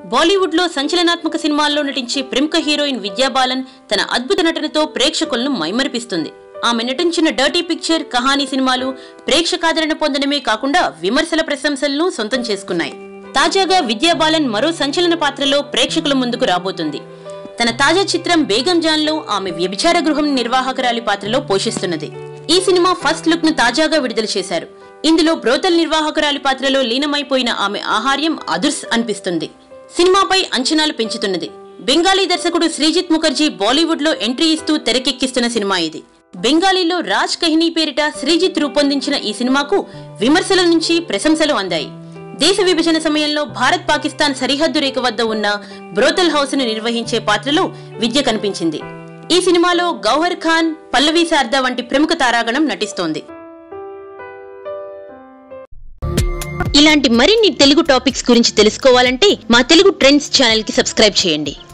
బాలీవుడ్ లో సంచలనాత్మక సినిమాల్లో నటించే ప్రముఖ హీరోయిన్ విద్యాబాలన్ తన అద్భుత నటనతో ప్రేక్షకులను మైమరిపిస్తుంది ఆమె నటించిన డర్టీ పిక్చర్ కహానీ సినిమాలు ప్రేక్షకాదరణ పొందడమే కాకుండా విమర్శల ప్రశంసలను సొంతం చేసుకున్నాయి తాజాగా విద్యాబాలన్ మరో సంచలన పాత్రలో ప్రేక్షకుల ముందుకు రాబోతుంది తన తాజా చిత్రం బేగం జాన్ లో ఆమె వ్యభిచార గృహం నిర్వాహకురాలి పాత్రలో పోషిస్తున్నది ఈ సినిమా ఫస్ట్ లుక్ ను తాజాగా విడుదల చేశారు ఇందులో బ్రోతల్ నిర్వాహకురాలి పాత్రలో లీనమైపోయిన ఆమె ఆహార్యం అదుర్స్ అనిపిస్తుంది సినిమాపై అంచనాలు పెంచుతున్నది బెంగాలీ దర్శకుడు శ్రీజిత్ ముఖర్జీ బాలీవుడ్ లో ఎంట్రీ ఇస్తూ తెరకెక్కిస్తున్న సినిమా ఇది బెంగాలీలో రాజ్ కహినీ పేరిట శ్రీజిత్ రూపొందించిన ఈ సినిమాకు విమర్శల నుంచి ప్రశంసలు అందాయి దేశ విభజన సమయంలో భారత్ పాకిస్తాన్ సరిహద్దు రేఖ వద్ద ఉన్న బ్రోతల్ హౌస్ ను నిర్వహించే పాత్రలో విద్య కనిపించింది ఈ సినిమాలో గౌహర్ ఖాన్ పల్లవి శారదా వంటి ప్రముఖ తారాగణం నటిస్తోంది ఇలాంటి మరిన్ని తెలుగు టాపిక్స్ గురించి తెలుసుకోవాలంటే మా తెలుగు ట్రెండ్స్ ఛానల్ కి సబ్స్క్రైబ్ చేయండి